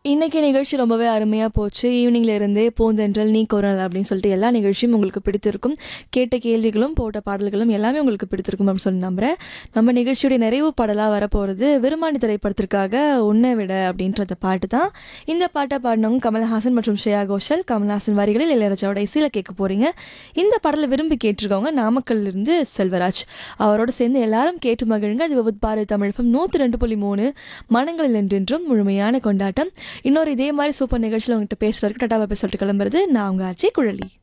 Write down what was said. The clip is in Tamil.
இன்னைக்கு நிகழ்ச்சி ரொம்பவே அருமையாக போச்சு ஈவினிங்ல இருந்தே பூந்தென்றல் நீ குரல் அப்படின்னு சொல்லிட்டு எல்லா நிகழ்ச்சியும் உங்களுக்கு பிடித்திருக்கும் கேட்ட கேள்விகளும் போட்ட பாடல்களும் எல்லாமே உங்களுக்கு பிடித்திருக்கும் அப்படின்னு சொல்லி நம்புறேன் நம்ம நிகழ்ச்சியுடைய நிறைவு பாடலாக வரப்போகிறது விருமாண்டி திரைப்படத்திற்காக உன்னை விட அப்படின்றத பாட்டு தான் இந்த பாட்டை பாடினவங்க கமல்ஹாசன் மற்றும் ஸ்ரேயா கோஷல் கமல்ஹாசன் வரிகளில் இளையராஜாவோட இசையில் கேட்க போறீங்க இந்த பாடலை விரும்பி கேட்டிருக்கவங்க நாமக்கல்ல இருந்து செல்வராஜ் அவரோட சேர்ந்து எல்லாரும் கேட்டு மகிழுங்க அது விபத் பாரதி தமிழகம் நூற்றி ரெண்டு புள்ளி மூணு மனங்களில் என்றென்றும் முழுமையான கொண்டாட்டம் இன்னொரு இதே மாதிரி சூப்பர் நிகழ்ச்சியில் உங்ககிட்ட பேசுறதுக்கு டாட்டாவை பேச சொல்லிட்டு கிளம்புறது நான் உங்க ஆர்ஜி குழலி